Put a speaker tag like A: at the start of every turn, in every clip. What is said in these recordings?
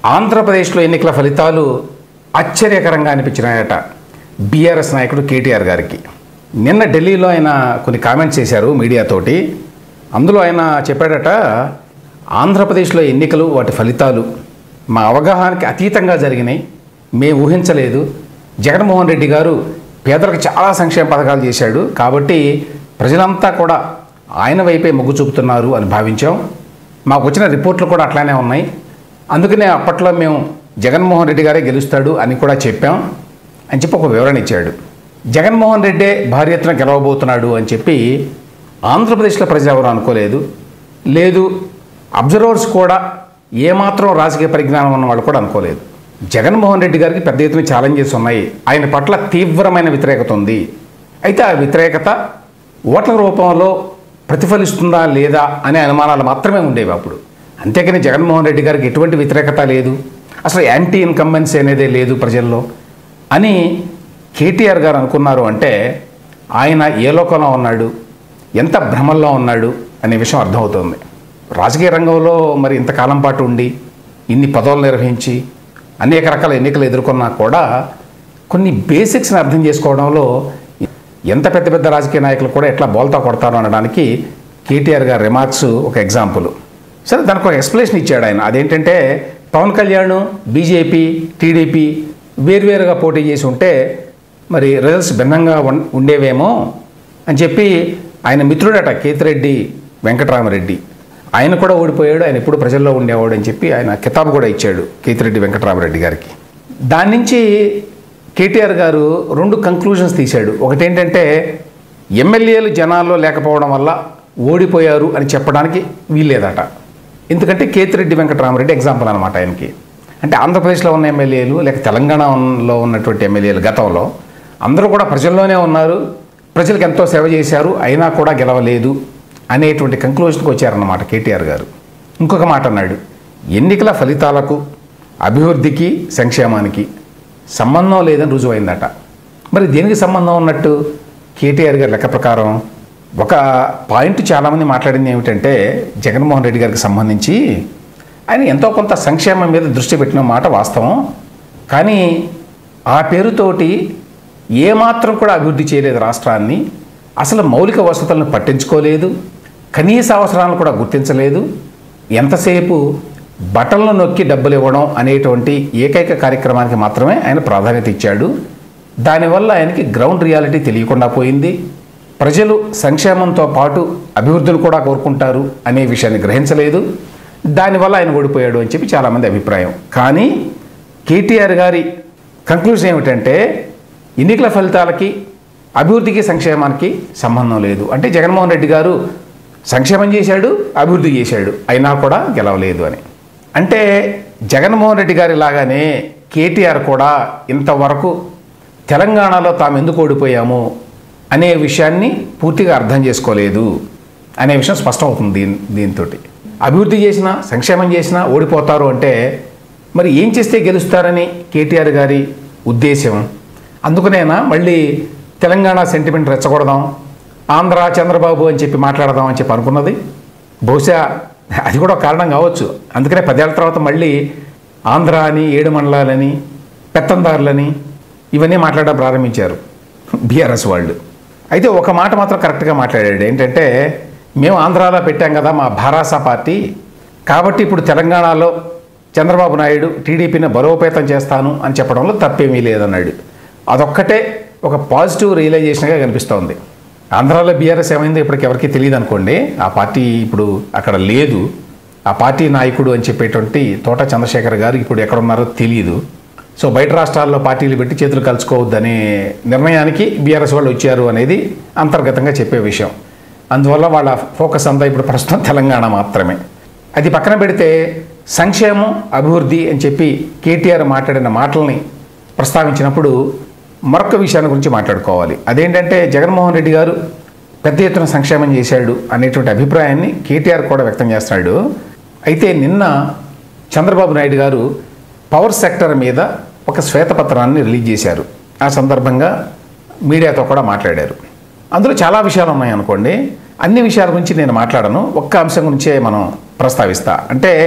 A: ఆంధ్రప్రదేశ్లో ఎన్నికల ఫలితాలు ఆశ్చర్యకరంగా అనిపించినాయట బీఆర్ఎస్ నాయకుడు కేటీఆర్ గారికి నిన్న ఢిల్లీలో ఆయన కొన్ని కామెంట్స్ చేశారు మీడియాతోటి అందులో ఆయన చెప్పాడట ఆంధ్రప్రదేశ్లో ఎన్నికలు వాటి ఫలితాలు మా అవగాహనకి అతీతంగా జరిగినాయి మేము ఊహించలేదు జగన్మోహన్ రెడ్డి గారు పేదలకు చాలా సంక్షేమ పథకాలు చేశాడు కాబట్టి ప్రజలంతా కూడా ఆయన వైపే మొగ్గు చూపుతున్నారు అని భావించాం మాకు వచ్చిన రిపోర్ట్లు కూడా అట్లానే ఉన్నాయి అందుకనే అప్పట్లో మేము జగన్మోహన్ రెడ్డి గారే గెలుస్తాడు అని కూడా చెప్పాం అని చెప్పి ఒక వివరణ ఇచ్చాడు జగన్మోహన్ రెడ్డే భారీ ఎత్తున గెలవబోతున్నాడు అని చెప్పి ఆంధ్రప్రదేశ్లో ప్రజలు ఎవరు అనుకోలేదు లేదు అబ్జర్వర్స్ కూడా ఏమాత్రం రాజకీయ పరిజ్ఞానం ఉన్న వాళ్ళు కూడా అనుకోలేదు జగన్మోహన్ రెడ్డి గారికి పెద్ద ఎత్తున ఛాలెంజెస్ ఉన్నాయి ఆయన పట్ల తీవ్రమైన వ్యతిరేకత ఉంది అయితే ఆ వ్యతిరేకత ఓట్ల రూపంలో ప్రతిఫలిస్తుందా లేదా అనే అనుమానాలు మాత్రమే ఉండేవి అప్పుడు అంతేకాని జగన్మోహన్ రెడ్డి గారికి ఎటువంటి వ్యతిరేకత లేదు అసలు యాంటీ ఇన్కంబెన్సీ అనేదే లేదు ప్రజల్లో అని కేటీఆర్ గారు అనుకున్నారు అంటే ఆయన ఏ లోకంలో ఉన్నాడు ఎంత భ్రమల్లో ఉన్నాడు అనే విషయం అర్థమవుతుంది రాజకీయ రంగంలో మరి ఇంతకాలం పాటు ఉండి ఇన్ని పదవులు నిర్వహించి అనేక రకాల ఎన్నికలు ఎదుర్కొన్నా కూడా కొన్ని బేసిక్స్ని అర్థం చేసుకోవడంలో ఎంత పెద్ద పెద్ద రాజకీయ నాయకులు కూడా ఎట్లా బోల్తా కొడతారు అనడానికి కేటీఆర్ గారి రిమార్క్స్ ఒక ఎగ్జాంపుల్ సరే దానికి ఒక ఎక్స్ప్లెనేషన్ ఇచ్చాడు ఆయన అదేంటంటే పవన్ కళ్యాణ్ బీజేపీ టీడీపీ వేర్వేరుగా పోటీ చేసి ఉంటే మరి రిజల్ట్స్ భిన్నంగా ఉన్- ఉండేవేమో అని చెప్పి ఆయన మిత్రుడట కేతిరెడ్డి వెంకటరామరెడ్డి ఆయన కూడా ఓడిపోయాడు ఆయన ఎప్పుడు ప్రజల్లో ఉండేవాడు అని చెప్పి ఆయన కితాబు కూడా ఇచ్చాడు కేతిరెడ్డి వెంకటరామరెడ్డి గారికి దాని నుంచి కేటీఆర్ గారు రెండు కంక్లూజన్స్ తీశాడు ఒకటేంటంటే ఎమ్మెల్యేలు జనాల్లో లేకపోవడం వల్ల ఓడిపోయారు అని చెప్పడానికి వీల్లేదట ఎందుకంటే కేతిరెడ్డి వెంకటరామరెడ్డి ఎగ్జాంపుల్ అనమాట ఆయనకి అంటే ఆంధ్రప్రదేశ్లో ఉన్న ఎమ్మెల్యేలు లేక తెలంగాణలో ఉన్నటువంటి ఎమ్మెల్యేలు గతంలో అందరూ కూడా ప్రజల్లోనే ఉన్నారు ప్రజలకు ఎంతో సేవ చేశారు అయినా కూడా గెలవలేదు అనేటువంటి కంక్లూజన్కి వచ్చారన్నమాట కేటీఆర్ గారు ఇంకొక మాట అన్నాడు ఎన్నికల ఫలితాలకు అభివృద్ధికి సంక్షేమానికి సంబంధం లేదని రుజువైందట మరి దేనికి సంబంధం ఉన్నట్టు కేటీఆర్ గారి లెక్క ప్రకారం ఒక పాయింట్ చాలామంది మాట్లాడింది ఏమిటంటే జగన్మోహన్ రెడ్డి గారికి సంబంధించి ఆయన ఎంతో కొంత సంక్షేమం మీద దృష్టి పెట్టిన మాట వాస్తవం కానీ ఆ పేరుతోటి ఏమాత్రం కూడా అభివృద్ధి చేయలేదు రాష్ట్రాన్ని అసలు మౌలిక వసతులను పట్టించుకోలేదు కనీస అవసరాలను కూడా గుర్తించలేదు ఎంతసేపు బటన్లు నొక్కి డబ్బులు ఇవ్వడం అనేటువంటి ఏకైక కార్యక్రమానికి మాత్రమే ఆయన ప్రాధాన్యత ఇచ్చాడు దానివల్ల ఆయనకి గ్రౌండ్ రియాలిటీ తెలియకుండా పోయింది ప్రజలు సంక్షేమంతో పాటు అభివృద్ధిని కూడా కోరుకుంటారు అనే విషయాన్ని గ్రహించలేదు దానివల్ల ఆయన ఓడిపోయాడు అని చెప్పి చాలామంది అభిప్రాయం కానీ కేటీఆర్ గారి కంక్లూజన్ ఏమిటంటే ఎన్నికల ఫలితాలకి అభివృద్ధికి సంక్షేమానికి సంబంధం లేదు అంటే జగన్మోహన్ రెడ్డి గారు సంక్షేమం చేశాడు అభివృద్ధి చేశాడు అయినా కూడా గెలవలేదు అని అంటే జగన్మోహన్ రెడ్డి గారి లాగానే కేటీఆర్ కూడా ఇంతవరకు తెలంగాణలో తాము ఎందుకు ఓడిపోయాము అనే విషయాన్ని పూర్తిగా అర్థం చేసుకోలేదు అనే విషయం స్పష్టమవుతుంది దీని దీంతో అభివృద్ధి చేసినా సంక్షేమం చేసినా ఓడిపోతారు అంటే మరి ఏం చేస్తే గెలుస్తారని కేటీఆర్ గారి ఉద్దేశం అందుకనేనా మళ్ళీ తెలంగాణ సెంటిమెంట్ రెచ్చగొడదాం ఆంధ్ర చంద్రబాబు అని చెప్పి మాట్లాడదాం అని చెప్పి అనుకున్నది బహుశా అది కూడా ఒక కారణం కావచ్చు అందుకనే పదేళ్ల తర్వాత మళ్ళీ ఆంధ్ర అని ఏడు మండలాలని పెత్తందారులని ఇవన్నీ మాట్లాడడం ప్రారంభించారు బీఆర్ఎస్ వాళ్ళు అయితే ఒక మాట మాత్రం కరెక్ట్గా మాట్లాడాడు ఏంటంటే మేము ఆంధ్రాలో పెట్టాం కదా మా భారాస పార్టీ కాబట్టి ఇప్పుడు తెలంగాణలో చంద్రబాబు నాయుడు టీడీపీని బలోపేతం చేస్తాను అని చెప్పడంలో తప్పేమీ లేదన్నాడు అదొక్కటే ఒక పాజిటివ్ రియలైజేషన్గా కనిపిస్తోంది ఆంధ్రాలో బీఆర్ఎస్ ఏమైందో ఇప్పటికి ఎవరికి తెలియదు అనుకోండి ఆ పార్టీ ఇప్పుడు అక్కడ లేదు ఆ పార్టీ నాయకుడు అని చెప్పేటువంటి తోట చంద్రశేఖర్ గారు ఇప్పుడు ఎక్కడున్నారో తెలియదు సో బయట రాష్ట్రాల్లో పార్టీలు పెట్టి చేతులు కలుసుకోవద్దనే నిర్ణయానికి బీఆర్ఎస్ వాళ్ళు వచ్చారు అనేది అంతర్గతంగా చెప్పే విషయం అందువల్ల వాళ్ళ ఫోకస్ అంతా ఇప్పుడు ప్రస్తుతం తెలంగాణ మాత్రమే అది పక్కన పెడితే సంక్షేమం అభివృద్ధి అని చెప్పి కేటీఆర్ మాట్లాడిన మాటల్ని ప్రస్తావించినప్పుడు మరొక విషయాన్ని గురించి మాట్లాడుకోవాలి అదేంటంటే జగన్మోహన్ రెడ్డి గారు పెద్ద ఎత్తున సంక్షేమం చేశాడు అనేటువంటి అభిప్రాయాన్ని కేటీఆర్ కూడా వ్యక్తం చేస్తున్నాడు అయితే నిన్న చంద్రబాబు నాయుడు గారు పవర్ సెక్టర్ మీద ఒక శ్వేతపత్రాన్ని రిలీజ్ చేశారు ఆ సందర్భంగా మీడియాతో కూడా మాట్లాడారు అందులో చాలా విషయాలు ఉన్నాయి అనుకోండి అన్ని విషయాల గురించి నేను మాట్లాడను ఒక్క అంశం గురించే మనం ప్రస్తావిస్తా అంటే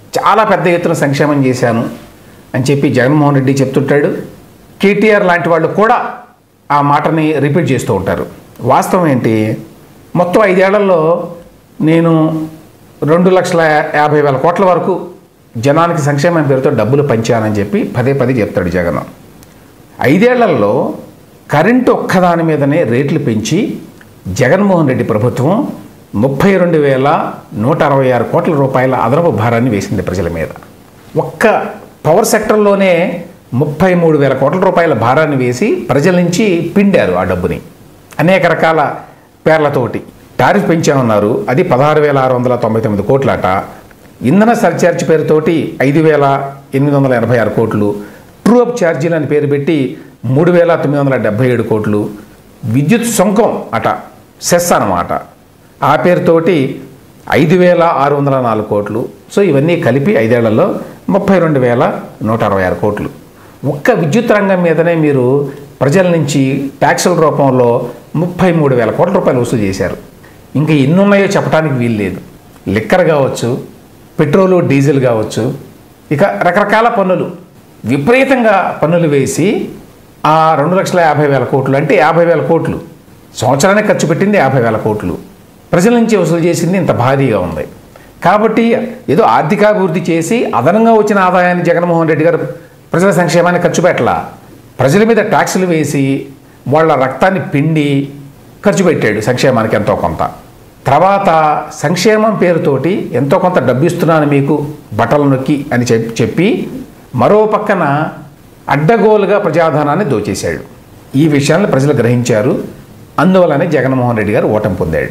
A: చాలా పెద్ద ఎత్తున సంక్షేమం చేశాను అని చెప్పి జగన్మోహన్ రెడ్డి చెప్తుంటాడు కేటీఆర్ లాంటి వాళ్ళు కూడా ఆ మాటని రిపీట్ చేస్తూ ఉంటారు వాస్తవం ఏంటి మొత్తం ఐదేళ్లలో నేను రెండు లక్షల యాభై వేల కోట్ల వరకు జనానికి సంక్షేమం పేరుతో డబ్బులు పంచానని చెప్పి పదే పదే చెప్తాడు జగన్ ఐదేళ్లలో కరెంటు ఒక్కదాని మీదనే రేట్లు పెంచి జగన్మోహన్ రెడ్డి ప్రభుత్వం ముప్పై రెండు వేల నూట అరవై ఆరు కోట్ల రూపాయల అదనపు భారాన్ని వేసింది ప్రజల మీద ఒక్క పవర్ సెక్టర్లోనే ముప్పై మూడు వేల కోట్ల రూపాయల భారాన్ని వేసి ప్రజల నుంచి పిండారు ఆ డబ్బుని అనేక రకాల పేర్లతోటి టారిఫ్ పెంచామన్నారు అది పదహారు వేల ఆరు వందల తొంభై తొమ్మిది కోట్లట ఇంధన సర్ఛార్జ్ పేరుతోటి ఐదు వేల ఎనిమిది వందల ఎనభై ఆరు కోట్లు ట్రూ అప్ ఛార్జీలు అని పేరు పెట్టి మూడు వేల తొమ్మిది వందల డెబ్బై ఏడు కోట్లు విద్యుత్ సుంకం అట సెస్ అన్నమాట ఆ పేరుతోటి ఐదు వేల ఆరు వందల నాలుగు కోట్లు సో ఇవన్నీ కలిపి ఐదేళ్లలో ముప్పై రెండు వేల నూట అరవై ఆరు కోట్లు ఒక్క విద్యుత్ రంగం మీదనే మీరు ప్రజల నుంచి ట్యాక్సుల రూపంలో ముప్పై మూడు వేల కోట్ల రూపాయలు వసూలు చేశారు ఇంకా ఎన్ని ఉన్నాయో చెప్పడానికి వీలు లేదు లిక్కర్ కావచ్చు పెట్రోలు డీజిల్ కావచ్చు ఇక రకరకాల పన్నులు విపరీతంగా పన్నులు వేసి ఆ రెండు లక్షల యాభై వేల కోట్లు అంటే యాభై వేల కోట్లు సంవత్సరానికి ఖర్చు పెట్టింది యాభై వేల కోట్లు ప్రజల నుంచి వసూలు చేసింది ఇంత భారీగా ఉంది కాబట్టి ఏదో ఆర్థికాభివృద్ధి చేసి అదనంగా వచ్చిన ఆదాయాన్ని జగన్మోహన్ రెడ్డి గారు ప్రజల సంక్షేమాన్ని ఖర్చు పెట్టలా ప్రజల మీద ట్యాక్సులు వేసి వాళ్ళ రక్తాన్ని పిండి ఖర్చు పెట్టాడు సంక్షేమానికి ఎంతో కొంత తర్వాత సంక్షేమం పేరుతోటి ఎంతో కొంత డబ్బిస్తున్నాను మీకు బట్టలు నొక్కి అని చెప్- చెప్పి మరో పక్కన అడ్డగోలుగా ప్రజాధనాన్ని దోచేశాడు ఈ విషయాన్ని ప్రజలు గ్రహించారు అందువలనే జగన్మోహన్ రెడ్డి గారు ఓటమి పొందాడు